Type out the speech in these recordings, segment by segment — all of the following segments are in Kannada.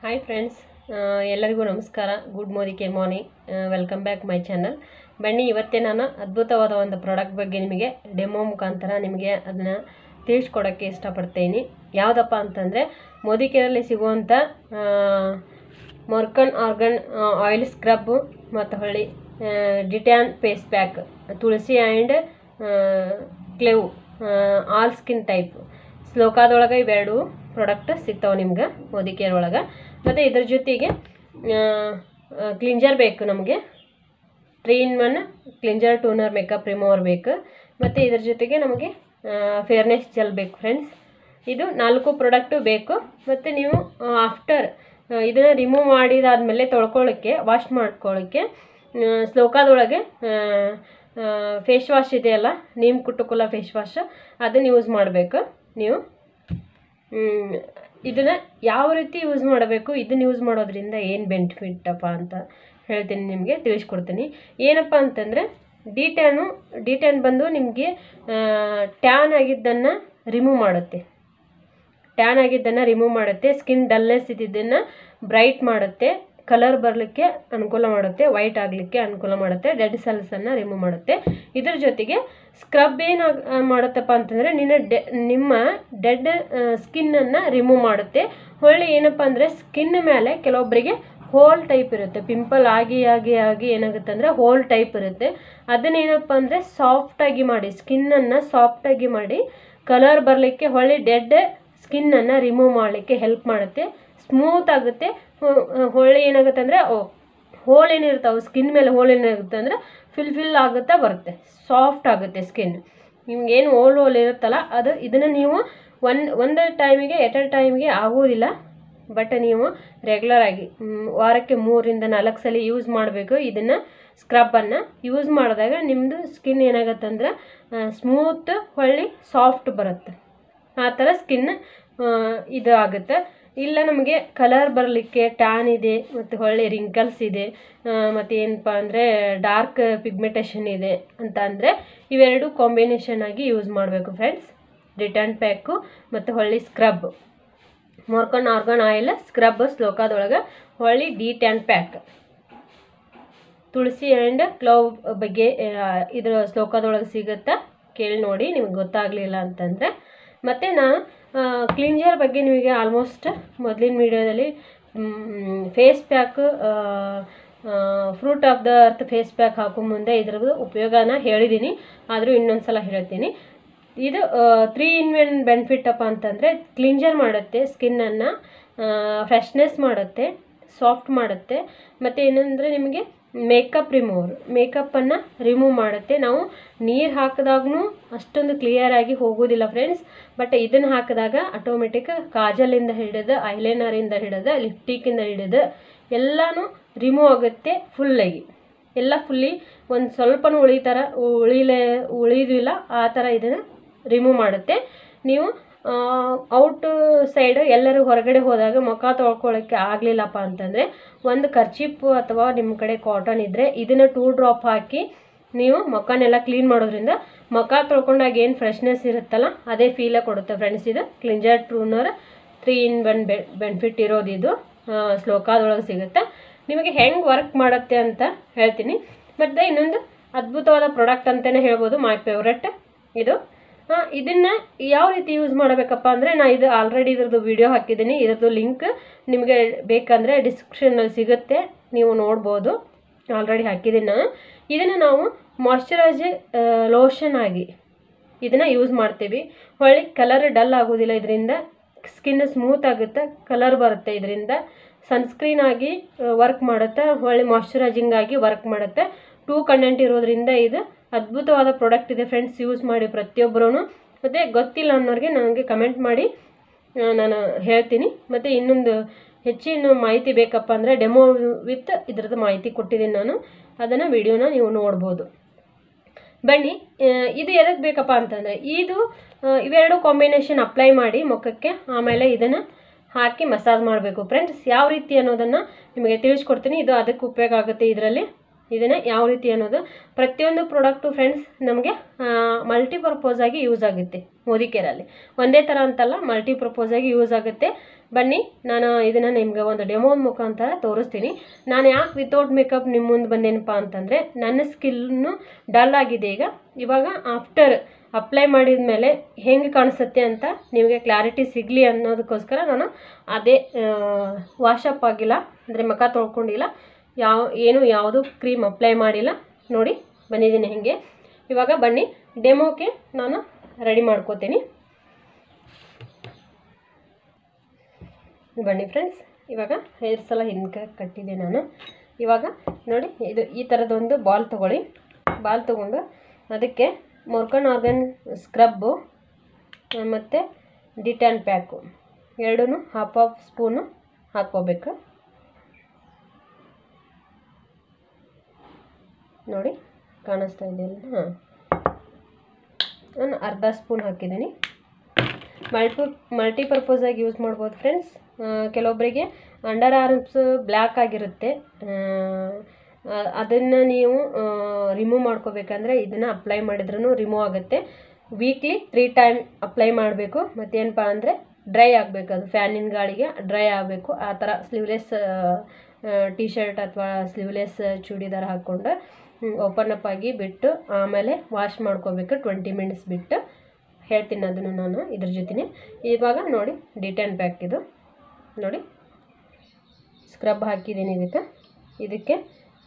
ಹಾಯ್ ಫ್ರೆಂಡ್ಸ್ ಎಲ್ಲರಿಗೂ ನಮಸ್ಕಾರ ಗುಡ್ ಮೋದಿಕೆ morning welcome back my channel ಬನ್ನಿ ಇವತ್ತೇ ನಾನು ಅದ್ಭುತವಾದ ಒಂದು ಪ್ರಾಡಕ್ಟ್ ಬಗ್ಗೆ ನಿಮಗೆ ಡೆಮೋ ಮುಖಾಂತರ ನಿಮಗೆ ಅದನ್ನು ತಿಳಿಸ್ಕೊಡೋಕ್ಕೆ ಇಷ್ಟಪಡ್ತೀನಿ ಯಾವುದಪ್ಪ ಅಂತಂದರೆ ಮೋದಿಕೆರಲ್ಲಿ ಸಿಗುವಂಥ ಮೊರ್ಕನ್ ಆರ್ಗನ್ ಆಯಿಲ್ ಸ್ಕ್ರಬ್ಬು ಮತ್ತು ಹೊಳ್ಳಿ detan face pack Tulsi and clove all skin type ಶ್ಲೋಕಾದೊಳಗೆ ಇವೆರಡು ಪ್ರಾಡಕ್ಟ್ ಸಿಗ್ತಾವೆ ನಿಮ್ಗೆ ಮೋದಿಕೇರ್ ಒಳಗೆ ಮತ್ತು ಇದ್ರ ಜೊತೆಗೆ ಕ್ಲಿಂಜರ್ ಬೇಕು ನಮಗೆ three in one cleanser toner makeup remover ಬೇಕು ಮತ್ತು ಇದ್ರ ಜೊತೆಗೆ ನಮಗೆ ಫೇರ್ನೆಸ್ ಜೆಲ್ ಬೇಕು ಫ್ರೆಂಡ್ಸ್ ಇದು ನಾಲ್ಕು ಪ್ರಾಡಕ್ಟು ಬೇಕು ಮತ್ತು ನೀವು ಆಫ್ಟರ್ ಇದನ್ನು ರಿಮೂವ್ ಮಾಡಿದಾದ್ಮೇಲೆ ತೊಳ್ಕೊಳ್ಳೋಕ್ಕೆ ವಾಶ್ ಮಾಡ್ಕೊಳ್ಳೋಕ್ಕೆ ಶ್ಲೋಕಾದೊಳಗೆ ಫೇಸ್ ವಾಶ್ ಇದೆಯಲ್ಲ ನೀಮ್ ಕುಟುಕುಲ ಫೇಸ್ ವಾಶ್ ಅದನ್ನು ಯೂಸ್ ಮಾಡಬೇಕು ನೀವು ಇದನ್ನು ಯಾವ ರೀತಿ ಯೂಸ್ ಮಾಡಬೇಕು ಇದನ್ನು ಯೂಸ್ ಮಾಡೋದ್ರಿಂದ ಏನು ಬೆನಿಫಿಟ್ಟಪ್ಪ ಅಂತ ಹೇಳ್ತೀನಿ ನಿಮಗೆ ತಿಳಿಸ್ಕೊಡ್ತೀನಿ ಏನಪ್ಪ ಅಂತಂದರೆ ಡಿ ಟ್ಯಾನು ಡಿ ಟ್ಯಾನ್ ಬಂದು ನಿಮಗೆ ಟ್ಯಾನ್ ಆಗಿದ್ದನ್ನು ರಿಮೂವ್ ಮಾಡುತ್ತೆ ಟ್ಯಾನ್ ಆಗಿದ್ದನ್ನು ರಿಮೂವ್ ಮಾಡುತ್ತೆ ಸ್ಕಿನ್ ಡಲ್ನೆಸ್ ಇದ್ದಿದ್ದನ್ನು ಬ್ರೈಟ್ ಮಾಡುತ್ತೆ ಕಲರ್ ಬರಲಿಕ್ಕೆ ಅನುಕೂಲ ಮಾಡುತ್ತೆ ವೈಟ್ ಆಗಲಿಕ್ಕೆ ಅನುಕೂಲ ಮಾಡುತ್ತೆ ಡೆಡ್ ಸೆಲ್ಸನ್ನು ರಿಮೂವ್ ಮಾಡುತ್ತೆ ಇದ್ರ ಜೊತೆಗೆ ಸ್ಕ್ರಬ್ ಏನು ಮಾಡುತ್ತಪ್ಪ ಅಂತಂದರೆ ನಿನ್ನ ಡೆ ನಿಮ್ಮ ಡೆಡ್ ಸ್ಕಿನ್ನನ್ನು ರಿಮೂವ್ ಮಾಡುತ್ತೆ ಹೊಳ್ಳಿ ಏನಪ್ಪ ಅಂದರೆ ಸ್ಕಿನ್ ಮೇಲೆ ಕೆಲವೊಬ್ಬರಿಗೆ ಹೋಲ್ ಟೈಪ್ ಇರುತ್ತೆ ಪಿಂಪಲ್ ಆಗಿ ಆಗಿ ಆಗಿ ಏನಾಗುತ್ತೆ ಅಂದರೆ ಹೋಲ್ ಟೈಪ್ ಇರುತ್ತೆ ಅದನ್ನೇನಪ್ಪ ಅಂದರೆ ಸಾಫ್ಟಾಗಿ ಮಾಡಿ ಸ್ಕಿನ್ನನ್ನು ಸಾಫ್ಟಾಗಿ ಮಾಡಿ ಕಲರ್ ಬರಲಿಕ್ಕೆ ಹೊಳ್ಳಿ ಡೆಡ್ ಸ್ಕಿನ್ನನ್ನು ರಿಮೂವ್ ಮಾಡಲಿಕ್ಕೆ ಹೆಲ್ಪ್ ಮಾಡುತ್ತೆ ಸ್ಮೂತ್ ಆಗುತ್ತೆ ಹೊಳ್ಳಿ ಏನಾಗುತ್ತೆ ಅಂದರೆ ಹೋಲ್ ಏನಿರ್ತಾವೆ ಸ್ಕಿನ್ ಮೇಲೆ ಹೋಲ್ ಏನಾಗುತ್ತೆ ಅಂದರೆ ಫಿಲ್ ಫಿಲ್ ಆಗುತ್ತಾ ಬರುತ್ತೆ ಸಾಫ್ಟ್ ಆಗುತ್ತೆ ಸ್ಕಿನ್ ನಿಮ್ಗೆ ಏನು ಹೋಲ್ ಹೋಲ್ ಇರುತ್ತಲ್ಲ ಅದು ಇದನ್ನು ನೀವು ಒನ್ ಒಂದು ಟೈಮಿಗೆ ಎಟ್ ಅ ಟೈಮಿಗೆ ಆಗೋದಿಲ್ಲ ಬಟ್ ನೀವು ರೆಗ್ಯುಲರ್ ಆಗಿ ವಾರಕ್ಕೆ ಮೂರಿಂದ ನಾಲ್ಕು ಸಲ ಯೂಸ್ ಮಾಡಬೇಕು ಇದನ್ನು ಸ್ಕ್ರಬ್ಬನ್ನು ಯೂಸ್ ಮಾಡಿದಾಗ ನಿಮ್ಮದು ಸ್ಕಿನ್ ಏನಾಗುತ್ತೆ ಅಂದ್ರೆ ಸ್ಮೂತ್ ಹೊಳ್ಳಿ ಸಾಫ್ಟ್ ಬರುತ್ತೆ ಆ ಥರ ಸ್ಕಿನ್ ಇದು ಆಗುತ್ತೆ ಇಲ್ಲ ನಮಗೆ ಕಲರ್ ಬರಲಿಕ್ಕೆ ಟ್ಯಾನ್ ಇದೆ ಮತ್ತು ಹೊಳ್ಳಿ ರಿಂಕಲ್ಸ್ ಇದೆ ಮತ್ತು ಏನಪ್ಪ ಅಂದರೆ ಡಾರ್ಕ್ ಪಿಗ್ಮೆಂಟೇಷನ್ ಇದೆ ಅಂತ ಅಂದರೆ ಇವೆರಡು ಕಾಂಬಿನೇಷನ್ ಆಗಿ ಯೂಸ್ ಮಾಡಬೇಕು ಫ್ರೆಂಡ್ಸ್ ರಿಟರ್ನ್ ಪ್ಯಾಕು ಮತ್ತು ಹೊಳ್ಳಿ scrub Moroccan argan oil scrub ಶ್ಲೋಕಾದೊಳಗೆ ಹೊಳ್ಳಿ detan pack Tulsi and clove ಬಗ್ಗೆ ಇದರ ಶ್ಲೋಕದೊಳಗೆ ಸಿಗುತ್ತಾ ಕೇಳಿ ನೋಡಿ ನಿಮ್ಗೆ ಗೊತ್ತಾಗಲಿಲ್ಲ ಅಂತಂದರೆ ಮತ್ತು ನಾನು ಕ್ಲಿಂಜರ್ ಬಗ್ಗೆ ನಿಮಗೆ ಆಲ್ಮೋಸ್ಟ್ ಮೊದಲಿನ ವೀಡಿಯೋದಲ್ಲಿ face pack fruit of the earth face pack ಹಾಕೋ ಮುಂದೆ ಇದ್ರದ್ದು ಉಪಯೋಗನ ಹೇಳಿದ್ದೀನಿ ಆದರೂ ಇನ್ನೊಂದು ಸಲ ಹೇಳ್ತೀನಿ ಇದು ತ್ರೀ ಇನ್ ಒನ್ ಬೆನಿಫಿಟ್ ಅಪ್ಪ ಅಂತಂದರೆ ಕ್ಲಿಂಜರ್ ಮಾಡುತ್ತೆ ಸ್ಕಿನ್ನನ್ನು ಫ್ರೆಶ್ನೆಸ್ ಮಾಡುತ್ತೆ ಸಾಫ್ಟ್ ಮಾಡುತ್ತೆ ಮತ್ತು ಏನಂದರೆ ನಿಮಗೆ ಮೇಕಪ್ ರಿಮೂವರ್ ಮೇಕಪ್ಪನ್ನು ರಿಮೂವ್ ಮಾಡುತ್ತೆ ನಾವು ನೀರು ಹಾಕಿದಾಗೂ ಅಷ್ಟೊಂದು ಕ್ಲಿಯರಾಗಿ ಹೋಗೋದಿಲ್ಲ ಫ್ರೆಂಡ್ಸ್ ಬಟ್ ಇದನ್ನು ಹಾಕಿದಾಗ ಆಟೋಮೆಟಿಕ್ ಕಾಜಲಿಂದ ಹಿಡಿದು ಐಲೈನರಿಂದ ಹಿಡಿದು ಲಿಪ್ಟಿಕ್ಕಿಂದ ಹಿಡಿದು ಎಲ್ಲನೂ ರಿಮೂವ್ ಆಗುತ್ತೆ ಫುಲ್ಲಾಗಿ ಎಲ್ಲ ಫುಲ್ಲಿ ಒಂದು ಸ್ವಲ್ಪನೂ ಉಳಿತಾರ ಉಳಿಲೇ ಉಳಿದಿಲ್ಲ ಆ ಥರ ಇದನ್ನು ರಿಮೂವ್ ಮಾಡುತ್ತೆ ನೀವು ಔಟ್ ಸೈಡ್ ಎಲ್ಲರೂ ಹೊರಗಡೆ ಹೋದಾಗ ಮುಖ ತೊಳ್ಕೊಳ್ಳೋಕ್ಕೆ ಆಗಲಿಲ್ಲಪ್ಪ ಅಂತಂದರೆ ಒಂದು ಕರ್ಚಿಪ್ಪು ಅಥವಾ ನಿಮ್ಮ ಕಡೆ ಕಾಟನ್ ಇದ್ದರೆ ಇದನ್ನು ಟೂ ಡ್ರಾಪ್ ಹಾಕಿ ನೀವು ಮುಖನೆಲ್ಲ ಕ್ಲೀನ್ ಮಾಡೋದ್ರಿಂದ ಮುಖ ತೊಳ್ಕೊಂಡಾಗ ಏನು ಫ್ರೆಶ್ನೆಸ್ ಇರುತ್ತಲ್ಲ ಅದೇ ಫೀಲೇ ಕೊಡುತ್ತೆ ಫ್ರೆಂಡ್ಸ್ ಇದು cleanser toner three in one ಬೆ ಬೆನಿಫಿಟ್ ಇರೋದು ಇದು ಶ್ಲೋಕಾದೊಳಗೆ ಸಿಗುತ್ತೆ ನಿಮಗೆ ಹೆಂಗೆ ವರ್ಕ್ ಮಾಡುತ್ತೆ ಅಂತ ಹೇಳ್ತೀನಿ ಮತ್ತು ಇನ್ನೊಂದು ಅದ್ಭುತವಾದ ಪ್ರಾಡಕ್ಟ್ ಅಂತಲೇ ಹೇಳ್ಬೋದು ಮೈ ಫೇವ್ರೆಟ್ ಇದು ಇದನ್ನು ಯಾವ ರೀತಿ ಯೂಸ್ ಮಾಡಬೇಕಪ್ಪ ಅಂದರೆ ನಾನು ಇದು ಆಲ್ರೆಡಿ ಇದ್ರದ್ದು ವಿಡಿಯೋ ಹಾಕಿದ್ದೀನಿ ಇದ್ರದ್ದು ಲಿಂಕ್ ನಿಮಗೆ ಬೇಕಂದರೆ ಡಿಸ್ಕ್ರಿಪ್ಷನಲ್ಲಿ ಸಿಗುತ್ತೆ ನೀವು ನೋಡ್ಬೋದು ಆಲ್ರೆಡಿ ಹಾಕಿದ್ದೀನಿ ನಾನು ಇದನ್ನು ನಾವು ಮಾಯ್ಶ್ಚರೈಸ್ ಲೋಷನ್ ಆಗಿ ಇದನ್ನು ಯೂಸ್ ಮಾಡ್ತೀವಿ ಹೊಳ್ಳಿ ಕಲರ್ ಡಲ್ ಆಗೋದಿಲ್ಲ ಇದರಿಂದ ಸ್ಕಿನ್ ಸ್ಮೂತ್ ಆಗುತ್ತೆ ಕಲರ್ ಬರುತ್ತೆ ಇದರಿಂದ ಸನ್ಸ್ಕ್ರೀನ್ ಆಗಿ ವರ್ಕ್ ಮಾಡುತ್ತೆ ಹೊಳ್ಳಿ ಮಾಯ್ಶ್ಚರೈಸಿಂಗ್ ಆಗಿ ವರ್ಕ್ ಮಾಡುತ್ತೆ ಟೂ ಕಂಟೆಂಟ್ ಇರೋದ್ರಿಂದ ಇದು ಅದ್ಭುತವಾದ ಪ್ರಾಡಕ್ಟ್ ಇದೆ ಫ್ರೆಂಡ್ಸ್ ಯೂಸ್ ಮಾಡಿ ಪ್ರತಿಯೊಬ್ಬರೂ ಮತ್ತು ಗೊತ್ತಿಲ್ಲ ಅನ್ನೋರಿಗೆ ನನಗೆ ಕಮೆಂಟ್ ಮಾಡಿ ನಾನು ಹೇಳ್ತೀನಿ ಮತ್ತು ಇನ್ನೊಂದು ಹೆಚ್ಚಿನ ಮಾಹಿತಿ ಬೇಕಪ್ಪ ಅಂದರೆ ಡೆಮೋ ವಿತ್ ಇದ್ರದ್ದು ಮಾಹಿತಿ ಕೊಟ್ಟಿದ್ದೀನಿ ನಾನು ಅದನ್ನು ವಿಡಿಯೋನ ನೀವು ನೋಡ್ಬೋದು ಬನ್ನಿ ಇದು ಎದಕ್ಕೆ ಬೇಕಪ್ಪ ಅಂತಂದರೆ ಇದು ಇವೆರಡು ಕಾಂಬಿನೇಷನ್ ಅಪ್ಲೈ ಮಾಡಿ ಮುಖಕ್ಕೆ ಆಮೇಲೆ ಇದನ್ನು ಹಾಕಿ ಮಸಾಜ್ ಮಾಡಬೇಕು ಫ್ರೆಂಡ್ಸ್ ಯಾವ ರೀತಿ ಅನ್ನೋದನ್ನು ನಿಮಗೆ ತಿಳಿಸ್ಕೊಡ್ತೀನಿ ಇದು ಅದಕ್ಕೆ ಉಪಯೋಗ ಆಗುತ್ತೆ ಇದರಲ್ಲಿ ಇದನ್ನು ಯಾವ ರೀತಿ ಅನ್ನೋದು ಪ್ರತಿಯೊಂದು ಪ್ರಾಡಕ್ಟು ಫ್ರೆಂಡ್ಸ್ ನಮಗೆ ಮಲ್ಟಿಪರ್ಪೋಸ್ ಆಗಿ ಯೂಸ್ ಆಗುತ್ತೆ ಮೋದಿ ಕೇರಲ್ಲಿ ಒಂದೇ ಥರ ಅಂತಲ್ಲ ಮಲ್ಟಿಪರ್ಪೋಸ್ ಆಗಿ ಯೂಸ್ ಆಗುತ್ತೆ ಬನ್ನಿ ನಾನು ಇದನ್ನು ನಿಮ್ಗೆ ಒಂದು ಡೆಮೋ ಮುಖಾಂತರ ತೋರಿಸ್ತೀನಿ ನಾನು ಯಾಕೆ ವಿತೌಟ್ ಮೇಕಪ್ ನಿಮ್ಮ ಮುಂದೆ ಬಂದೇನಪ್ಪ ಅಂತಂದರೆ ನನ್ನ ಸ್ಕಿನ್ನು ಡಲ್ ಆಗಿದೆ ಈಗ ಇವಾಗ ಆಫ್ಟರ್ ಅಪ್ಲೈ ಮಾಡಿದ ಮೇಲೆ ಹೆಂಗೆ ಕಾಣಿಸುತ್ತೆ ಅಂತ ನಿಮಗೆ ಕ್ಲಾರಿಟಿ ಸಿಗಲಿ ಅನ್ನೋದಕ್ಕೋಸ್ಕರ ನಾನು ಅದೇ ವಾಶಪ್ ಆಗಿಲ್ಲ ಅಂದರೆ ಮುಖ ತೊಳ್ಕೊಂಡಿಲ್ಲ ಯಾವ ಏನು ಯಾವುದು ಕ್ರೀಮ್ ಅಪ್ಲೈ ಮಾಡಿಲ್ಲ ನೋಡಿ ಬಂದಿದ್ದೀನಿ ಹೇಗೆ ಇವಾಗ ಬನ್ನಿ ಡೆಮೋಗೆ ನಾನು ರೆಡಿ ಮಾಡ್ಕೋತೀನಿ ಬನ್ನಿ ಫ್ರೆಂಡ್ಸ್ ಇವಾಗ ಹೇರ್ಸ್ ಎಲ್ಲ ಹಿಂಗೆ ಕಟ್ಟಿದೆ ನಾನು ಇವಾಗ ನೋಡಿ ಇದು ಈ ಥರದೊಂದು ಬಾಲ್ ತೊಗೊಳ್ಳಿ ಬಾಲ್ ತೊಗೊಂಡು ಅದಕ್ಕೆ ಮೊರ್ಕನ್ ಆರ್ಗನ್ ಸ್ಕ್ರಬ್ಬು ಮತ್ತು ಡಿಟ್ಯಾನ್ ಪ್ಯಾಕು ಎರಡೂ ಹಾಫ್ ಹಾಫ್ ಸ್ಪೂನು ಹಾಕ್ಕೋಬೇಕು ನೋಡಿ ಕಾಣಿಸ್ತಾ ಇದೆಯಲ್ಲ ಹಾಂ ನಾನು ಅರ್ಧ ಸ್ಪೂನ್ ಹಾಕಿದ್ದೀನಿ ಮಲ್ಟಿ ಮಲ್ಟಿಪರ್ಪೋಸಾಗಿ ಯೂಸ್ ಮಾಡ್ಬೋದು ಫ್ರೆಂಡ್ಸ್ ಕೆಲವೊಬ್ಬರಿಗೆ ಅಂಡರ್ ಆರ್ಮ್ಸ್ ಬ್ಲ್ಯಾಕ್ ಆಗಿರುತ್ತೆ ಅದನ್ನು ನೀವು ರಿಮೂವ್ ಮಾಡ್ಕೋಬೇಕಂದ್ರೆ ಇದನ್ನು ಅಪ್ಲೈ ಮಾಡಿದ್ರೂ ರಿಮೂವ್ ಆಗುತ್ತೆ ವೀಕ್ಲಿ ತ್ರೀ ಟೈಮ್ ಅಪ್ಲೈ ಮಾಡಬೇಕು ಮತ್ತೇನಪ್ಪ ಅಂದರೆ ಡ್ರೈ ಆಗಬೇಕು ಅದು ಫ್ಯಾನಿನ ಗಾಳಿಗೆ ಡ್ರೈ ಆಗಬೇಕು ಆ ಥರ ಸ್ಲೀವ್ಲೆಸ್ ಟಿ ಶರ್ಟ್ ಅಥವಾ ಸ್ಲೀವ್ಲೆಸ್ ಚೂಡಿದಾರ್ ಹಾಕ್ಕೊಂಡು ಓಪನ್ ಅಪ್ ಆಗಿ ಬಿಟ್ಟು ಆಮೇಲೆ ವಾಶ್ ಮಾಡ್ಕೋಬೇಕು ಟ್ವೆಂಟಿ ಮಿನಿಟ್ಸ್ ಬಿಟ್ಟು ಹೇಳ್ತೀನಿ ಅದನ್ನು ನಾನು ಇದ್ರ ಜೊತೆನೆ ಇವಾಗ ನೋಡಿ ಡಿಟೆನ್ ಪ್ಯಾಕ್ ಇದು ನೋಡಿ ಸ್ಕ್ರಬ್ ಹಾಕಿದ್ದೀನಿ ಇದಕ್ಕೆ ಇದಕ್ಕೆ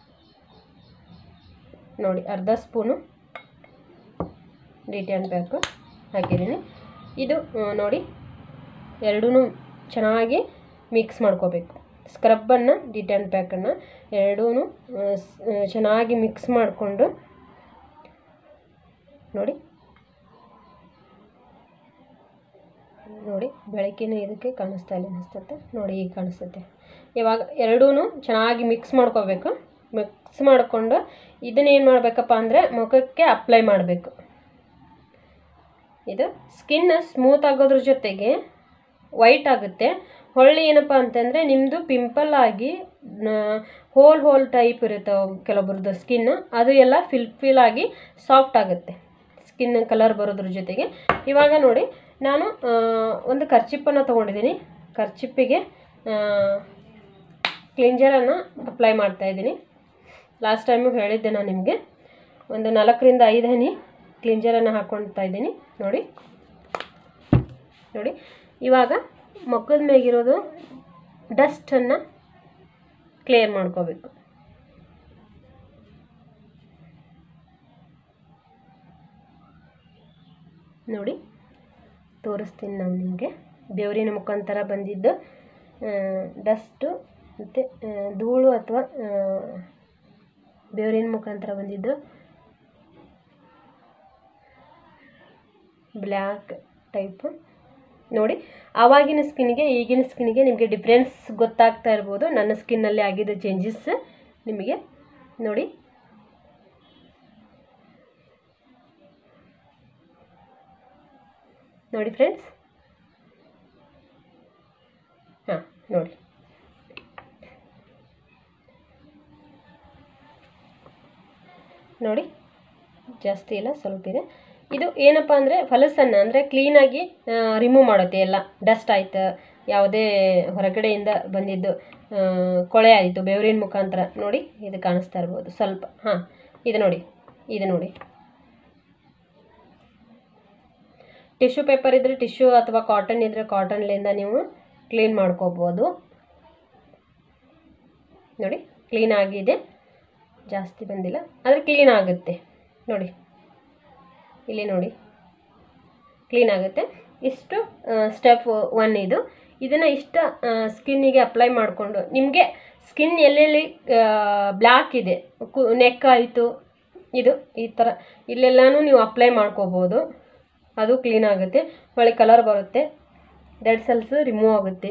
ನೋಡಿ ಅರ್ಧ ಸ್ಪೂನು ಡಿಟೆನ್ ಪ್ಯಾಕು ಹಾಕಿದ್ದೀನಿ ಇದು ನೋಡಿ ಎರಡೂ ಚೆನ್ನಾಗಿ ಮಿಕ್ಸ್ ಮಾಡ್ಕೋಬೇಕು ಸ್ಕ್ರಬ್ಬನ್ನು ಡಿಟೆನ್ ಪ್ಯಾಕನ್ನು ಎರಡೂ ಚೆನ್ನಾಗಿ ಮಿಕ್ಸ್ ಮಾಡಿಕೊಂಡು ನೋಡಿ ನೋಡಿ ಬೆಳಕಿನ ಇದಕ್ಕೆ ಕಾಣಿಸ್ತಾ ಇಲ್ಲ ಅನಿಸ್ತತೆ ನೋಡಿ ಈಗ ಕಾಣಿಸುತ್ತೆ ಇವಾಗ ಎರಡೂ ಚೆನ್ನಾಗಿ ಮಿಕ್ಸ್ ಮಾಡ್ಕೋಬೇಕು ಮಿಕ್ಸ್ ಮಾಡಿಕೊಂಡು ಇದನ್ನೇನು ಮಾಡಬೇಕಪ್ಪ ಅಂದರೆ ಮುಖಕ್ಕೆ ಅಪ್ಲೈ ಮಾಡಬೇಕು ಇದು ಸ್ಕಿನ್ ಸ್ಮೂತ್ ಆಗೋದ್ರ ಜೊತೆಗೆ ವೈಟ್ ಆಗುತ್ತೆ ಹೊಳ್ಳಿ ಏನಪ್ಪ ಅಂತಂದರೆ ನಿಮ್ಮದು ಪಿಂಪಲ್ ಆಗಿ ಹೋಲ್ ಹೋಲ್ ಟೈಪ್ ಇರುತ್ತೆ ಕೆಲವೊಬ್ರದ್ದು ಸ್ಕಿನ್ ಅದು ಎಲ್ಲ ಫಿಲ್ ಫಿಲ್ ಆಗಿ ಸಾಫ್ಟ್ ಆಗುತ್ತೆ ಸ್ಕಿನ್ ಕಲರ್ ಬರೋದ್ರ ಜೊತೆಗೆ ಇವಾಗ ನೋಡಿ ನಾನು ಒಂದು ಖರ್ಚಿಪ್ಪನ್ನು ತೊಗೊಂಡಿದ್ದೀನಿ ಖರ್ಚಿಪ್ಪಿಗೆ ಕ್ಲಿಂಜರನ್ನು ಅಪ್ಲೈ ಮಾಡ್ತಾಯಿದ್ದೀನಿ ಲಾಸ್ಟ್ ಟೈಮು ಹೇಳಿದ್ದೆ ನಾನು ನಿಮಗೆ ಒಂದು ನಾಲ್ಕರಿಂದ ಐದು ಹನಿ ಕ್ಲಿಂಜರನ್ನು ಹಾಕ್ಕೊಳ್ತಾ ಇದ್ದೀನಿ ನೋಡಿ ನೋಡಿ ಇವಾಗ ಮೊಕ್ಕದ ಮೇಗಿರೋದು ಡಸ್ಟನ್ನು ಕ್ಲಿಯರ್ ಮಾಡ್ಕೋಬೇಕು ನೋಡಿ ತೋರಿಸ್ತೀನಿ ನಾನು ನಿಮಗೆ ಬೆವರಿನ ಮುಖಾಂತರ ಬಂದಿದ್ದು ಡಸ್ಟು ಮತ್ತು ಧೂಳು ಅಥವಾ ಬೆವರಿನ ಮುಖಾಂತರ ಬಂದಿದ್ದು ಬ್ಲ್ಯಾಕ್ ಟೈಪು ನೋಡಿ ಆವಾಗಿನ ಸ್ಕಿನ್ಗೆ ಈಗಿನ ಸ್ಕಿನ್ಗೆ ನಿಮಗೆ ಡಿಫ್ರೆನ್ಸ್ ಗೊತ್ತಾಗ್ತಾ ಇರ್ಬೋದು ನನ್ನ ಸ್ಕಿನ್ನಲ್ಲಿ ಆಗಿದ್ದ ಚೇಂಜಸ್ ನಿಮಗೆ ನೋಡಿ ನೋಡಿ ಫ್ರೆಂಡ್ಸ್ ಹಾಂ ನೋಡಿ ನೋಡಿ ಜಾಸ್ತಿ ಇಲ್ಲ ಸ್ವಲ್ಪ ಇದೆ ಇದು ಏನಪ್ಪ ಅಂದರೆ ಫಲಸನ್ನು ಅಂದರೆ ಕ್ಲೀನಾಗಿ ರಿಮೂವ್ ಮಾಡುತ್ತೆ ಎಲ್ಲ ಡಸ್ಟ್ ಆಯ್ತು ಯಾವುದೇ ಹೊರಗಡೆಯಿಂದ ಬಂದಿದ್ದು ಆ, ಕೊಳೆ ಆಯಿತು ಬೆವರಿನ ಮುಖಾಂತರ ನೋಡಿ ಇದು ಕಾಣಿಸ್ತಾ ಇರ್ಬೋದು ಸ್ವಲ್ಪ ಹಾಂ ಇದು ನೋಡಿ ಇದು ನೋಡಿ ಟಿಶ್ಯೂ ಪೇಪರ್ ಇದ್ದರೆ ಟಿಶ್ಯೂ ಅಥವಾ ಕಾಟನ್ ಇದ್ದರೆ ಕಾಟನ್ಲಿಂದ ನೀವು ಕ್ಲೀನ್ ಮಾಡ್ಕೋಬೋದು ನೋಡಿ ಕ್ಲೀನ್ ಆಗಿದೆ ಜಾಸ್ತಿ ಬಂದಿಲ್ಲ ಆದರೆ ಕ್ಲೀನ್ ಆಗುತ್ತೆ ನೋಡಿ ಇಲ್ಲಿ ನೋಡಿ ಕ್ಲೀನ್ ಆಗುತ್ತೆ ಇಷ್ಟು ಸ್ಟೆಪ್ ಒನ್ ಇದು ಇದನ್ನು ಇಷ್ಟ ಸ್ಕಿನ್ನಿಗೆ ಅಪ್ಲೈ ಮಾಡಿಕೊಂಡು ನಿಮಗೆ ಸ್ಕಿನ್ ಎಲ್ಲೆಲ್ಲಿ ಬ್ಲ್ಯಾಕ್ ಇದೆ ಕು ನೆಕ್ ಆಯಿತು ಇದು ಈ ಥರ ಇಲ್ಲೆಲ್ಲನೂ ನೀವು ಅಪ್ಲೈ ಮಾಡ್ಕೋಬೋದು ಅದು ಕ್ಲೀನ್ ಆಗುತ್ತೆ ಒಳ್ಳೆ ಕಲರ್ ಬರುತ್ತೆ ಡೆಡ್ ಸೆಲ್ಸ್ ರಿಮೂವ್ ಆಗುತ್ತೆ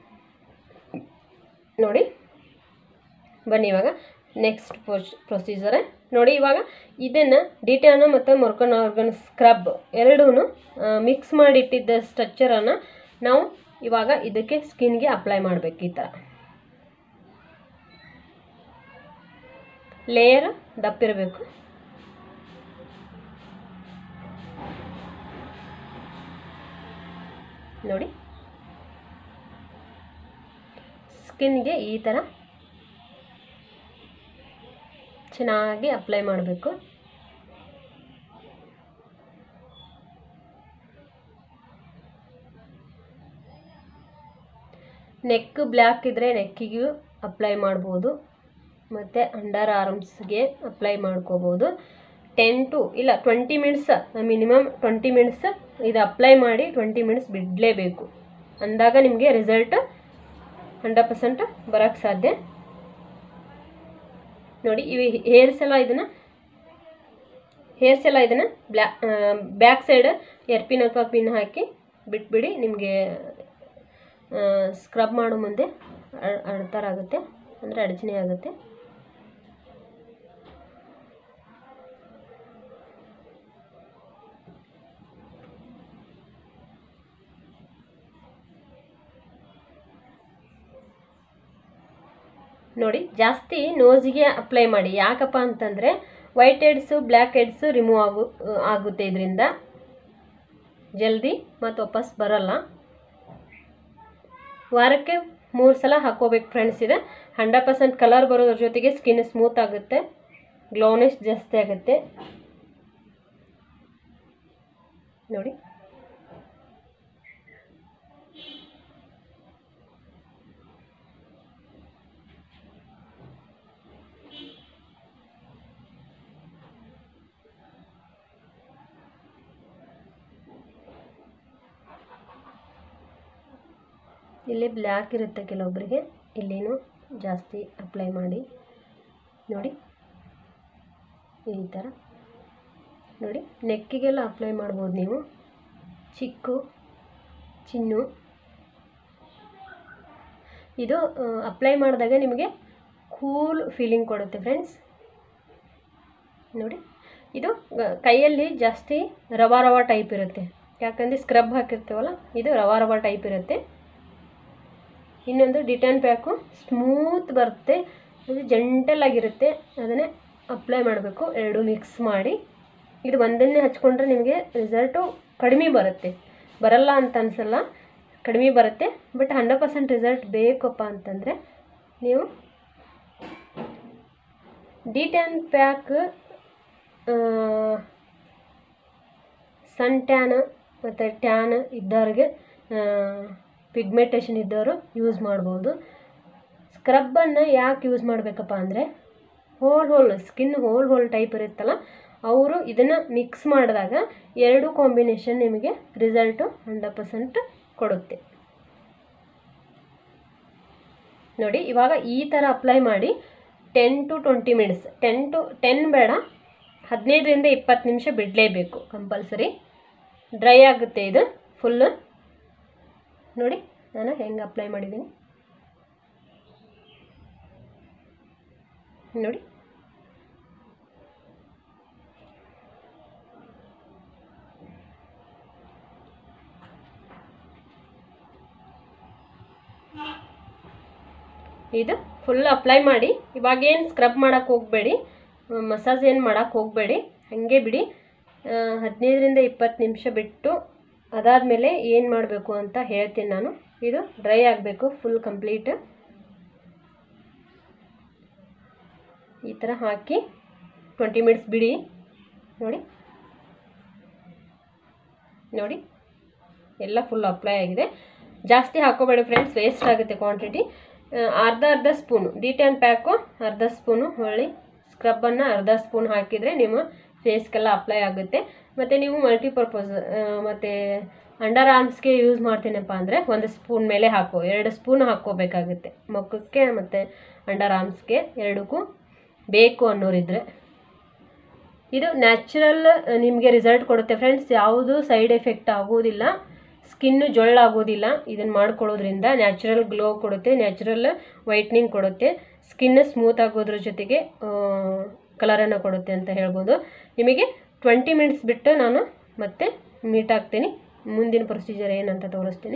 ನೋಡಿ ಬನ್ನಿ ಇವಾಗ ನೆಕ್ಸ್ಟ್ ಪ್ರೊಸೀಜರ್ ನೋಡಿ ಇವಾಗ ಇದನ್ನು ಡಿಟಾನು ಮತ್ತು ಮೊರ್ಕನ್ ಆರ್ಗನ್ ಸ್ಕ್ರಬ್ ಎರಡೂ ಮಿಕ್ಸ್ ಮಾಡಿಟ್ಟಿದ್ದ ಸ್ಟ್ರಕ್ಚರನ್ನು ನಾವು ಇವಾಗ ಇದಕ್ಕೆ ಸ್ಕಿನ್ಗೆ ಅಪ್ಲೈ ಮಾಡಬೇಕು ಈ ಥರ ಲೇಯರ್ ದಪ್ಪಿರಬೇಕು ನೋಡಿ ಸ್ಕಿನ್ಗೆ ಈ ಥರ ಚೆನ್ನಾಗಿ ಅಪ್ಲೈ ಮಾಡಬೇಕು ನೆಕ್ ಬ್ಲ್ಯಾಕ್ ಇದ್ದರೆ ನೆಕ್ಕಿಗೂ ಅಪ್ಲೈ ಮಾಡ್ಬೋದು ಮತ್ತು ಅಂಡರ್ ಆರ್ಮ್ಸ್ಗೆ ಅಪ್ಲೈ ಮಾಡ್ಕೋಬೋದು ಟೆನ್ ಟು ಇಲ್ಲ twenty minutes minimum twenty minutes ಇದು ಅಪ್ಲೈ ಮಾಡಿ ಟ್ವೆಂಟಿ ಮಿನಿಟ್ಸ್ ಬಿಡಲೇಬೇಕು ಅಂದಾಗ ನಿಮಗೆ ರಿಸಲ್ಟ್ ಹಂಡ್ರೆಡ್ ಪರ್ಸೆಂಟ್ ಬರೋಕ್ಕೆ ಸಾಧ್ಯ ನೋಡಿ ಇವು ಹೇರ್ಸ್ ಎಲ್ಲ ಇದನ್ನು ಹೇರ್ಸ್ ಎಲ್ಲ ಇದನ್ನು ಬ್ಲ್ಯಾ ಬ್ಯಾಕ್ ಸೈಡ್ ಎರ್ಪಿನ್ ಅಥವಾ ಪಿನ್ ಹಾಕಿ ಬಿಟ್ಬಿಡಿ ನಿಮಗೆ ಸ್ಕ್ರಬ್ ಮಾಡೋ ಮುಂದೆ ಅ- ಅಡ್ತಾರ ಆಗುತ್ತೆ ಅಂದರೆ ಅಡಚಣೆ ಆಗುತ್ತೆ ನೋಡಿ ಜಾಸ್ತಿ ನೋಸಿಗೆ ಅಪ್ಲೈ ಮಾಡಿ ಯಾಕಪ್ಪ ಅಂತಂದರೆ white heads black heads remove ಆಗು ಆಗುತ್ತೆ ಇದರಿಂದ ಜಲ್ದಿ ಮತ್ತು ವಾಪಸ್ ಬರಲ್ಲ ವಾರಕ್ಕೆ ಮೂರು ಸಲ ಹಾಕೋಬೇಕು ಫ್ರೆಂಡ್ಸ್ ಇದೆ ಹಂಡ್ರೆಡ್ ಪರ್ಸೆಂಟ್ ಕಲರ್ ಬರೋದ್ರ ಜೊತೆಗೆ ಸ್ಕಿನ್ ಸ್ಮೂತ್ ಆಗುತ್ತೆ ಗ್ಲೋನೆಸ್ ಜಾಸ್ತಿ ಆಗುತ್ತೆ ನೋಡಿ ಇಲ್ಲಿ ಬ್ಲ್ಯಾಕ್ ಇರುತ್ತೆ ಕೆಲವೊಬ್ಬರಿಗೆ ಇಲ್ಲಿನೂ ಜಾಸ್ತಿ ಅಪ್ಲೈ ಮಾಡಿ ನೋಡಿ ಈ ಥರ ನೋಡಿ ನೆಕ್ಕಿಗೆಲ್ಲ ಅಪ್ಲೈ ಮಾಡ್ಬೋದು ನೀವು ಚಿಕ್ಕು ಚಿನ್ನು ಇದು ಅಪ್ಲೈ ಮಾಡಿದಾಗ ನಿಮಗೆ ಕೂಲ್ ಫೀಲಿಂಗ್ ಕೊಡುತ್ತೆ ಫ್ರೆಂಡ್ಸ್ ನೋಡಿ ಇದು ಗ- ಕೈಯಲ್ಲಿ ಜಾಸ್ತಿ ರವ ರವ ಟೈಪ್ ಇರುತ್ತೆ ಯಾಕಂದರೆ ಸ್ಕ್ರಬ್ ಹಾಕಿರ್ತೀವಲ್ಲ ಇದು ರವ ರವ ಟೈಪ್ ಇರುತ್ತೆ ಇನ್ನೊಂದು ಡಿಟನ್ ಪ್ಯಾಕು ಸ್ಮೂತ್ ಬರುತ್ತೆ ಅದು ಜಂಟಲ್ ಆಗಿರುತ್ತೆ ಅದನ್ನೇ ಅಪ್ಲೈ ಮಾಡಬೇಕು ಎರಡು ಮಿಕ್ಸ್ ಮಾಡಿ ಇದು ಒಂದನ್ನೇ ಹಚ್ಕೊಂಡ್ರೆ ನಿಮಗೆ ರಿಸಲ್ಟು ಕಡಿಮೆ ಬರುತ್ತೆ ಬರಲ್ಲ ಅಂತ ಅನಿಸಲ್ಲ ಕಡಿಮೆ ಬರುತ್ತೆ ಬಟ್ ಹಂಡ್ರೆಡ್ ಪರ್ಸೆಂಟ್ ರಿಸಲ್ಟ್ ಬೇಕಪ್ಪ ಅಂತಂದರೆ ನೀವು detan pack sun tan ಮತ್ತು ಟ್ಯಾನ್ ಇದ್ದವ್ರಿಗೆ ಪಿಗ್ಮೆಂಟೇಷನ್ ಇದ್ದವರು ಯೂಸ್ ಮಾಡ್ಬೋದು ಸ್ಕ್ರಬ್ಬನ್ನು ಯಾಕೆ ಯೂಸ್ ಮಾಡಬೇಕಪ್ಪ ಅಂದರೆ hole hole skin hole hole type ಇರುತ್ತಲ್ಲ ಅವರು ಇದನ್ನು ಮಿಕ್ಸ್ ಮಾಡಿದಾಗ ಎರಡು ಕಾಂಬಿನೇಷನ್ ನಿಮಗೆ ರಿಸಲ್ಟು ಹಂಡ್ರೆಡ್ ಪರ್ಸೆಂಟ್ ಕೊಡುತ್ತೆ ನೋಡಿ ಇವಾಗ ಈ ಥರ ಅಪ್ಲೈ ಮಾಡಿ ten to twenty minutes ten to ten ಬೇಡ ಹದಿನೈದರಿಂದ ಇಪ್ಪತ್ತು ನಿಮಿಷ ಬಿಡಲೇಬೇಕು ಕಂಪಲ್ಸರಿ ಡ್ರೈ ಆಗುತ್ತೆ ಇದು ಫುಲ್ಲು ನೋಡಿ ನಾನು ಹೆಂಗೆ ಅಪ್ಲೈ ಮಾಡಿದ್ದೀನಿ ನೋಡಿ ಇದು ಫುಲ್ ಅಪ್ಲೈ ಮಾಡಿ ಇವಾಗೇನು ಸ್ಕ್ರಬ್ ಮಾಡೋಕ್ಕೆ ಹೋಗಬೇಡಿ ಮಸಾಜ್ ಏನು ಮಾಡೋಕ್ಕೆ ಹೋಗಬೇಡಿ ಹಾಗೆ ಬಿಡಿ ಆ, ಹದಿನೈದರಿಂದ ಇಪ್ಪತ್ತು ನಿಮಿಷ ಬಿಟ್ಟು ಅದಾದಮೇಲೆ ಏನು ಮಾಡಬೇಕು ಅಂತ ಹೇಳ್ತೀನಿ ನಾನು ಇದು ಡ್ರೈ ಆಗಬೇಕು ಫುಲ್ ಕಂಪ್ಲೀಟ್ ಈ ಥರ ಹಾಕಿ ಟ್ವೆಂಟಿ ಮಿನಿಟ್ಸ್ ಬಿಡಿ ನೋಡಿ ನೋಡಿ ಎಲ್ಲ ಫುಲ್ ಅಪ್ಲೈ ಆಗಿದೆ ಜಾಸ್ತಿ ಹಾಕೋಬೇಡಿ ಫ್ರೆಂಡ್ಸ್ ವೇಸ್ಟ್ ಆಗುತ್ತೆ ಕ್ವಾಂಟಿಟಿ ಅರ್ಧ ಅರ್ಧ ಸ್ಪೂನು ಡಿ ಟೆನ್ ಪ್ಯಾಕು ಅರ್ಧ ಸ್ಪೂನು ಹೊಳ್ಳಿ ಸ್ಕ್ರಬ್ಬನ್ನು ಅರ್ಧ ಸ್ಪೂನ್ ಹಾಕಿದರೆ ನಿಮ್ಮ ಫೇಸ್ಗೆಲ್ಲ ಅಪ್ಲೈ ಆಗುತ್ತೆ ಮತ್ತು ನೀವು ಮಲ್ಟಿಪರ್ಪಸ್ ಮತ್ತು ಅಂಡರ್ ಆರ್ಮ್ಸ್ಗೆ ಯೂಸ್ ಮಾಡ್ತೀನಪ್ಪ ಅಂದರೆ ಒಂದು ಸ್ಪೂನ್ ಮೇಲೆ ಹಾಕೋ ಎರಡು ಸ್ಪೂನ್ ಹಾಕ್ಕೋಬೇಕಾಗುತ್ತೆ ಮುಖಕ್ಕೆ ಮತ್ತು ಅಂಡರ್ ಆರ್ಮ್ಸ್ಗೆ ಎರಡಕ್ಕೂ ಬೇಕು ಅನ್ನೋರಿದ್ರೆ ಇದು ನ್ಯಾಚುರಲ್ ನಿಮಗೆ ರಿಸಲ್ಟ್ ಕೊಡುತ್ತೆ ಫ್ರೆಂಡ್ಸ್ ಯಾವುದು ಸೈಡ್ ಎಫೆಕ್ಟ್ ಆಗೋದಿಲ್ಲ ಸ್ಕಿನ್ನು ಜೊಳ್ಳಾಗೋದಿಲ್ಲ ಇದನ್ನು ಮಾಡ್ಕೊಳ್ಳೋದ್ರಿಂದ ನ್ಯಾಚುರಲ್ ಗ್ಲೋ ಕೊಡುತ್ತೆ ನ್ಯಾಚುರಲ್ ವೈಟ್ನಿಂಗ್ ಕೊಡುತ್ತೆ ಸ್ಕಿನ್ ಸ್ಮೂತ್ ಆಗೋದ್ರ ಜೊತೆಗೆ ಕಲರನ್ನು ಕೊಡುತ್ತೆ ಅಂತ ಹೇಳ್ಬೋದು ನಿಮಗೆ ಟ್ವೆಂಟಿ ಮಿನಿಟ್ಸ್ ಬಿಟ್ಟು ನಾನು ಮತ್ತೆ ಮೀಟ್ ಆಗ್ತೀನಿ ಮುಂದಿನ ಪ್ರೊಸೀಜರ್ ಏನಂತ ತೋರಿಸ್ತೀನಿ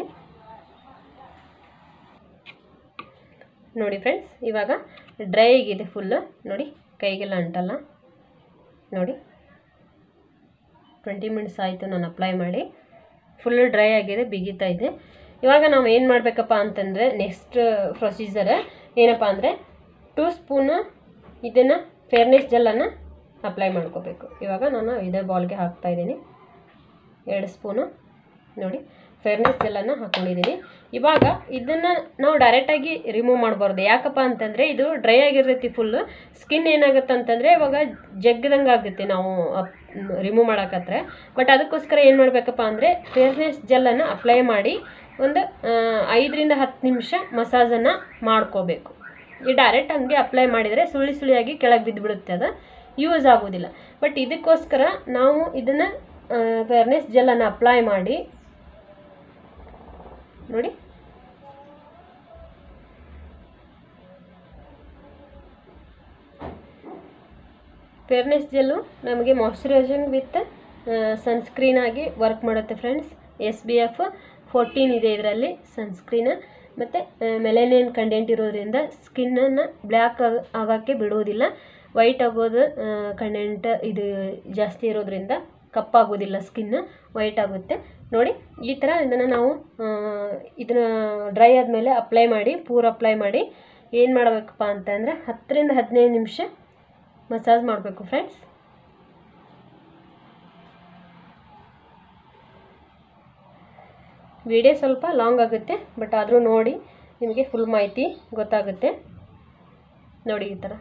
ನೋಡಿ ಫ್ರೆಂಡ್ಸ್ ಇವಾಗ ಡ್ರೈ ಆಗಿದೆ ಫುಲ್ಲು ನೋಡಿ ಕೈಗೆಲ್ಲ ಅಂಟಲ್ಲ ನೋಡಿ ಟ್ವೆಂಟಿ ಮಿನಿಟ್ಸ್ ಆಯಿತು ನಾನು ಅಪ್ಲೈ ಮಾಡಿ ಫುಲ್ ಡ್ರೈ ಆಗಿದೆ ಬಿಗಿತಾ ಇದೆ ಇವಾಗ ನಾವು ಏನು ಮಾಡಬೇಕಪ್ಪ ಅಂತಂದರೆ ನೆಕ್ಸ್ಟ್ ಪ್ರೊಸೀಜರ್ ಏನಪ್ಪ ಅಂದರೆ ಟೂ ಸ್ಪೂನು ಇದನ್ನು ಫೇರ್ನೆಸ್ ಜೆಲ್ಲನ್ನು ಅಪ್ಲೈ ಮಾಡ್ಕೋಬೇಕು ಇವಾಗ ನಾನು ಇದೇ ಬಾಲ್ಗೆ ಹಾಕ್ತಾ ಇದ್ದೀನಿ ಎರಡು ಸ್ಪೂನು ನೋಡಿ ಫೇರ್ನೆಸ್ ಜೆಲ್ಲನ್ನು ಹಾಕ್ಕೊಂಡಿದ್ದೀನಿ ಇವಾಗ ಇದನ್ನು ನಾವು ಡೈರೆಕ್ಟಾಗಿ ರಿಮೂವ್ ಮಾಡಬಾರ್ದು ಯಾಕಪ್ಪ ಅಂತಂದರೆ ಇದು ಡ್ರೈ ಆಗಿರ್ತೈತಿ ಫುಲ್ಲು ಸ್ಕಿನ್ ಏನಾಗುತ್ತೆ ಅಂತಂದರೆ ಇವಾಗ ಜಗ್ಗದಂಗೆ ಆಗುತ್ತೆ ನಾವು ರಿಮೂವ್ ಮಾಡೋಕತ್ರೆ ಬಟ್ ಅದಕ್ಕೋಸ್ಕರ ಏನು ಮಾಡಬೇಕಪ್ಪ ಅಂದರೆ ಫೇರ್ನೆಸ್ ಜೆಲ್ಲನ್ನು ಅಪ್ಲೈ ಮಾಡಿ ಒಂದು ಆ, ಐದರಿಂದ ಹತ್ತು ನಿಮಿಷ ಮಸಾಜನ್ನು ಮಾಡ್ಕೋಬೇಕು ಈ ಡೈರೆಕ್ಟ್ ಹಂಗೆ ಅಪ್ಲೈ ಮಾಡಿದರೆ ಸುಳಿ ಸುಳಿಯಾಗಿ ಕೆಳಗೆ ಬಿದ್ದುಬಿಡುತ್ತೆ ಅದು ಯೂಸ್ ಆಗೋದಿಲ್ಲ ಬಟ್ ಇದಕ್ಕೋಸ್ಕರ ನಾವು ಇದನ್ನು ಫೇರ್ನೆಸ್ ಜೆಲ್ಲನ್ನು ಅಪ್ಲೈ ಮಾಡಿ ನೋಡಿ ಫೇರ್ನೆಸ್ ಜೆಲ್ಲು ನಮಗೆ ಮಾಯ್ಶ್ಚರೈಸಿಂಗ್ ವಿತ್ ಸನ್ಸ್ಕ್ರೀನ್ ಆಗಿ ವರ್ಕ್ ಮಾಡುತ್ತೆ friends S P F fourteen ಇದೆ ಇದರಲ್ಲಿ ಸನ್ಸ್ಕ್ರೀನ್ ಮತ್ತು ಮೆಲೆನಿಯನ್ ಕಂಟೆಂಟ್ ಇರೋದ್ರಿಂದ ಸ್ಕಿನ್ನನ್ನು ಬ್ಲ್ಯಾಕ್ ಆಗೋಕ್ಕೆ ಬಿಡುವುದಿಲ್ಲ ವೈಟ್ ಆಗೋದು ಕಂಟೆಂಟ್ ಇದು ಜಾಸ್ತಿ ಇರೋದ್ರಿಂದ ಕಪ್ಪಾಗೋದಿಲ್ಲ ಸ್ಕಿನ್ ವೈಟ್ ಆಗುತ್ತೆ ನೋಡಿ ಈ ಥರ ಇದನ್ನು ನಾವು ಇದನ್ನು ಡ್ರೈ ಆದಮೇಲೆ ಅಪ್ಲೈ ಮಾಡಿ ಪೂರ ಅಪ್ಲೈ ಮಾಡಿ ಏನು ಮಾಡಬೇಕಪ್ಪ ಅಂತಂದರೆ ಹತ್ತರಿಂದ ಹದಿನೈದು ನಿಮಿಷ ಮಸಾಜ್ ಮಾಡಬೇಕು ಫ್ರೆಂಡ್ಸ್ ವಿಡಿಯೋ ಸ್ವಲ್ಪ ಲಾಂಗ್ ಆಗುತ್ತೆ ಬಟ್ ಆದರೂ ನೋಡಿ ನಿಮಗೆ ಫುಲ್ ಮಾಹಿತಿ ಗೊತ್ತಾಗುತ್ತೆ ನೋಡಿ ಈ ಥರ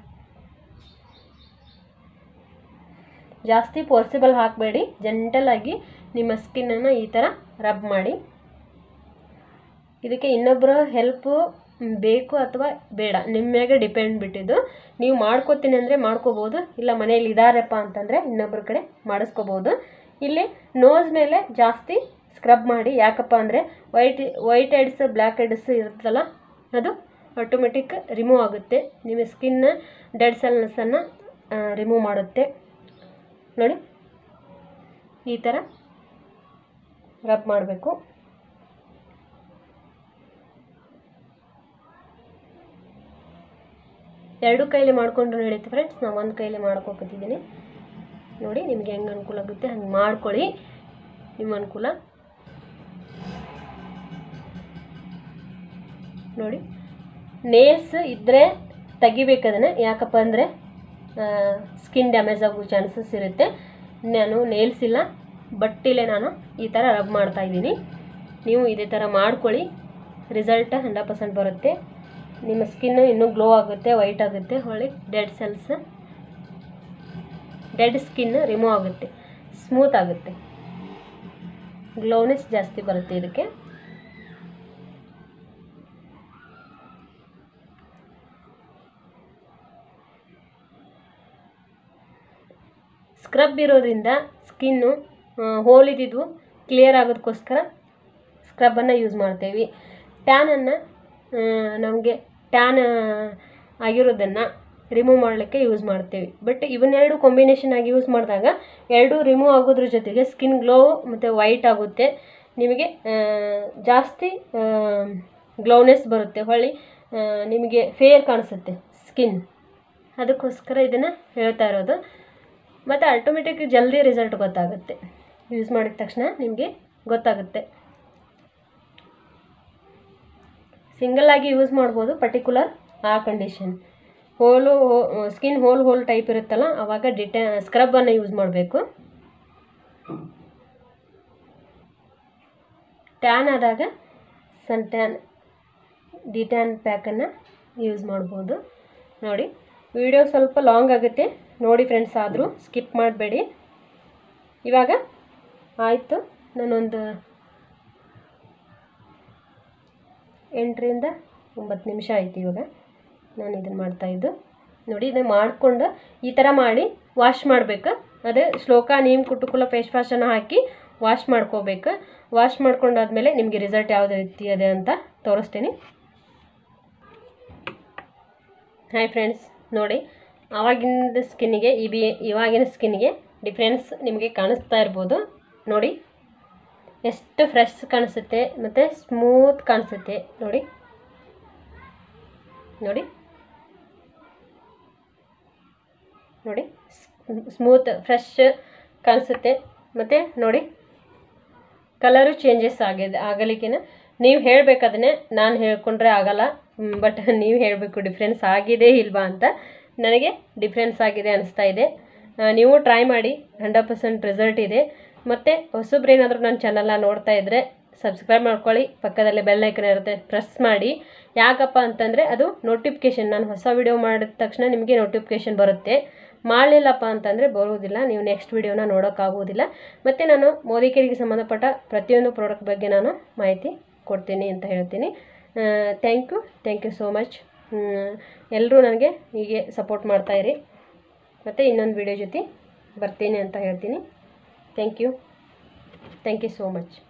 ಜಾಸ್ತಿ ಪೋರ್ಸಿಬಲ್ ಹಾಕಬೇಡಿ ಜೆಂಟಲಾಗಿ ನಿಮ್ಮ ಸ್ಕಿನ್ನನ್ನು ಈ ಥರ ರಬ್ ಮಾಡಿ ಇದಕ್ಕೆ ಇನ್ನೊಬ್ಬರ ಹೆಲ್ಪು ಬೇಕು ಅಥವಾ ಬೇಡ ನಿಮ್ಮ ಮ್ಯಾಗೆ ಡಿಪೆಂಡ್ ಬಿಟ್ಟಿದ್ದು ನೀವು ಮಾಡ್ಕೋತೀನಿ ಅಂದರೆ ಮಾಡ್ಕೋಬೋದು ಇಲ್ಲ ಮನೇಲಿ ಇದ್ದಾರಪ್ಪ ಅಂತಂದರೆ ಇನ್ನೊಬ್ಬರ ಕಡೆ ಮಾಡಿಸ್ಕೋಬೋದು ಇಲ್ಲಿ ನೋಸ್ ಮೇಲೆ ಜಾಸ್ತಿ ಸ್ಕ್ರಬ್ ಮಾಡಿ ಯಾಕಪ್ಪ ಅಂದರೆ white white heads black heads ಇರುತ್ತಲ್ಲ ಅದು ಆಟೋಮೆಟಿಕ್ ರಿಮೂವ್ ಆಗುತ್ತೆ ನಿಮ್ಮ ಸ್ಕಿನ್ ಡೆಡ್ ಸೆಲ್ಸನ್ನು ರಿಮೂವ್ ಮಾಡುತ್ತೆ ನೋಡಿ ಈ ಥರ ರಬ್ ಮಾಡಬೇಕು ಎರಡು ಕೈಲಿ ಮಾಡಿಕೊಂಡ್ರು ನಡೀತು ಫ್ರೆಂಡ್ಸ್ ನಾನು ಒಂದು ಕೈಲಿ ಮಾಡ್ಕೊಕತ್ತಿದ್ದೀನಿ ನೋಡಿ ನಿಮ್ಗೆ ಹೆಂಗೆ ಅನುಕೂಲ ಆಗುತ್ತೆ ಹಂಗೆ ಮಾಡ್ಕೊಳ್ಳಿ ನಿಮ್ಮ ಅನುಕೂಲ ನೋಡಿ ನೇಲ್ಸ್ ಇದ್ದರೆ ತೆಗಿಬೇಕು ಅದನ್ನು ಯಾಕಪ್ಪ ಅಂದರೆ ಸ್ಕಿನ್ ಡ್ಯಾಮೇಜ್ ಆಗೋ ಚಾನ್ಸಸ್ ಇರುತ್ತೆ ನಾನು ನೇಲ್ಸ್ ಇಲ್ಲ ಬಟ್ಟಿಲೆ ನಾನು ಈ ಥರ ರಬ್ ಮಾಡ್ತಾ ಇದ್ದೀನಿ ನೀವು ಇದೇ ಥರ ಮಾಡ್ಕೊಳ್ಳಿ ರಿಸಲ್ಟ್ ಹಂಡ್ರೆಡ್ ಪರ್ಸೆಂಟ್ ಬರುತ್ತೆ ನಿಮ್ಮ ಸ್ಕಿನ್ ಇನ್ನೂ ಗ್ಲೋ ಆಗುತ್ತೆ ವೈಟ್ ಆಗುತ್ತೆ ಹೊಳ್ಳಿ dead cells dead skin remove ಆಗುತ್ತೆ ಸ್ಮೂತ್ ಆಗುತ್ತೆ ಗ್ಲೋನೆಸ್ ಜಾಸ್ತಿ ಬರುತ್ತೆ ಇದಕ್ಕೆ ಸ್ಕ್ರಬ್ ಇರೋದ್ರಿಂದ ಸ್ಕಿನ್ನು ಹೋಲ್ ಇದ್ದಿದ್ದು ಕ್ಲಿಯರ್ ಆಗೋದಕ್ಕೋಸ್ಕರ ಸ್ಕ್ರಬ್ಬನ್ನು ಯೂಸ್ ಮಾಡ್ತೇವೆ ಟ್ಯಾನನ್ನು ನಮಗೆ ಟ್ಯಾನ್ ಆಗಿರೋದನ್ನು ರಿಮೂವ್ ಮಾಡಲಿಕ್ಕೆ ಯೂಸ್ ಮಾಡ್ತೇವೆ ಬಟ್ ಇವನ್ನೆರಡು ಕಾಂಬಿನೇಷನ್ ಆಗಿ ಯೂಸ್ ಮಾಡಿದಾಗ ಎರಡು ರಿಮೂವ್ ಆಗೋದ್ರ ಜೊತೆಗೆ ಸ್ಕಿನ್ ಗ್ಲೋ ಮತ್ತು ವೈಟ್ ಆಗುತ್ತೆ ನಿಮಗೆ ಆ, ಜಾಸ್ತಿ ಗ್ಲೋನೆಸ್ ಬರುತ್ತೆ ಹೊಳ್ಳಿ ಆ, ನಿಮಗೆ ಫೇರ್ ಕಾಣಿಸುತ್ತೆ ಸ್ಕಿನ್ ಅದಕ್ಕೋಸ್ಕರ ಇದನ್ನು ಹೇಳ್ತಾ ಇರೋದು ಮತ್ತು ಆಟೋಮೆಟಿಕ್ ಜಲ್ದಿ ರಿಸಲ್ಟ್ ಗೊತ್ತಾಗುತ್ತೆ ಯೂಸ್ ಮಾಡಿದ ತಕ್ಷಣ ನಿಮಗೆ ಗೊತ್ತಾಗುತ್ತೆ ಸಿಂಗಲ್ ಆಗಿ ಯೂಸ್ ಮಾಡ್ಬೋದು ಪರ್ಟಿಕ್ಯುಲರ್ ಆ condition hole skin hole hole type ಇರುತ್ತಲ್ಲ ಆವಾಗ ಡಿಟೆ ಸ್ಕ್ರಬ್ಬನ್ನು ಯೂಸ್ ಮಾಡಬೇಕು ಟ್ಯಾನ್ ಆದಾಗ ಸನ್ ಟ್ಯಾನ್ ಡಿಟ್ಯಾನ್ ಪ್ಯಾಕನ್ನು ಯೂಸ್ ಮಾಡ್ಬೋದು ನೋಡಿ ವಿಡಿಯೋ ಸ್ವಲ್ಪ ಲಾಂಗ್ ಆಗುತ್ತೆ ನೋಡಿ ಫ್ರೆಂಡ್ಸ್ ಆದರೂ ಸ್ಕಿಪ್ ಮಾಡಬೇಡಿ ಇವಾಗ ಆಯಿತು ನಾನೊಂದು ಎಂಟರಿಂದ ಒಂಬತ್ತು ನಿಮಿಷ ಆಯ್ತು ಇವಾಗ ನಾನು ಇದನ್ನು ಮಾಡ್ತಾಯಿದ್ದು ನೋಡಿ ಇದನ್ನು ಮಾಡಿಕೊಂಡು ಈ ಥರ ಮಾಡಿ ವಾಶ್ ಮಾಡಬೇಕು ಅದೇ ಶ್ಲೋಕ ನೀಮ್ ಕುಟುಕುಲ ಫೇಸ್ ವಾಶನ್ನು ಹಾಕಿ ವಾಶ್ ಮಾಡ್ಕೋಬೇಕು ವಾಶ್ ಮಾಡ್ಕೊಂಡಾದ್ಮೇಲೆ ನಿಮಗೆ ರಿಸಲ್ಟ್ ಯಾವ್ದು ರೀತಿ ಇದೆ ಅಂತ ತೋರಿಸ್ತೀನಿ ಹಾಯ್ ಫ್ರೆಂಡ್ಸ್ ನೋಡಿ ಆವಾಗಿನ ಸ್ಕಿನ್ನಿಗೆ ಇವಿ ಇವಾಗಿನ ಸ್ಕಿನ್ನಿಗೆ ಡಿಫ್ರೆನ್ಸ್ ನಿಮಗೆ ಕಾಣಿಸ್ತಾ ಇರ್ಬೋದು ನೋಡಿ ಎಷ್ಟು ಫ್ರೆಶ್ ಕಾಣಿಸುತ್ತೆ ಮತ್ತು ಸ್ಮೂತ್ ಕಾಣಿಸುತ್ತೆ ನೋಡಿ ನೋಡಿ ನೋಡಿ ಸ್ಮೂತ್ ಫ್ರೆಶ್ ಕಾಣಿಸುತ್ತೆ ಮತ್ತು ನೋಡಿ ಕಲರು ಚೇಂಜಸ್ ಆಗಿದೆ ಆಗಲಿಕ್ಕಿನ ನೀವು ಹೇಳ್ಬೇಕು ಅದನ್ನೇ ನಾನು ಹೇಳ್ಕೊಂಡ್ರೆ ಆಗಲ್ಲ ಬಟ್ ನೀವು ಹೇಳಬೇಕು ಡಿಫ್ರೆನ್ಸ್ ಆಗಿದೆ ಇಲ್ವಾ ಅಂತ ನನಗೆ ಡಿಫ್ರೆನ್ಸ್ ಆಗಿದೆ ಅನಿಸ್ತಾ ಇದೆ ಆ, ನೀವು ಟ್ರೈ ಮಾಡಿ ಹಂಡ್ರೆಡ್ ಪರ್ಸೆಂಟ್ ರಿಸಲ್ಟ್ ಇದೆ ಮತ್ತು ಹೊಸಬ್ರು ಏನಾದರೂ ನನ್ನ ಚಾನಲ್ನ ನೋಡ್ತಾ ಇದ್ದರೆ ಸಬ್ಸ್ಕ್ರೈಬ್ ಮಾಡ್ಕೊಳ್ಳಿ ಪಕ್ಕದಲ್ಲಿ ಬೆಲ್ ಐಕನ್ ಇರುತ್ತೆ ಪ್ರೆಸ್ ಮಾಡಿ ಯಾಕಪ್ಪ ಅಂತಂದರೆ ಅದು ನೋಟಿಫಿಕೇಷನ್ ನಾನು ಹೊಸ ವಿಡಿಯೋ ಮಾಡಿದ ತಕ್ಷಣ ನಿಮಗೆ ನೋಟಿಫಿಕೇಷನ್ ಬರುತ್ತೆ ಮಾಡಲಿಲ್ಲಪ್ಪ ಅಂತಂದರೆ ಬರುವುದಿಲ್ಲ ನೀವು ನೆಕ್ಸ್ಟ್ ವಿಡಿಯೋನ ನೋಡೋಕ್ಕಾಗುವುದಿಲ್ಲ ಮತ್ತು ನಾನು ಮೋದಿಕೇರಿಗೆ ಸಂಬಂಧಪಟ್ಟ ಪ್ರತಿಯೊಂದು ಪ್ರಾಡಕ್ಟ್ ಬಗ್ಗೆ ನಾನು ಮಾಹಿತಿ ಕೊಡ್ತೀನಿ ಅಂತ ಹೇಳ್ತೀನಿ thank you thank you so much ಎಲ್ಲರೂ ನನಗೆ ಹೀಗೆ ಸಪೋರ್ಟ್ ಮಾಡ್ತಾಯಿರಿ ಮತ್ತು ಇನ್ನೊಂದು ವಿಡಿಯೋ ಜೊತೆ ಬರ್ತೀನಿ ಅಂತ ಹೇಳ್ತೀನಿ thank you thank you so much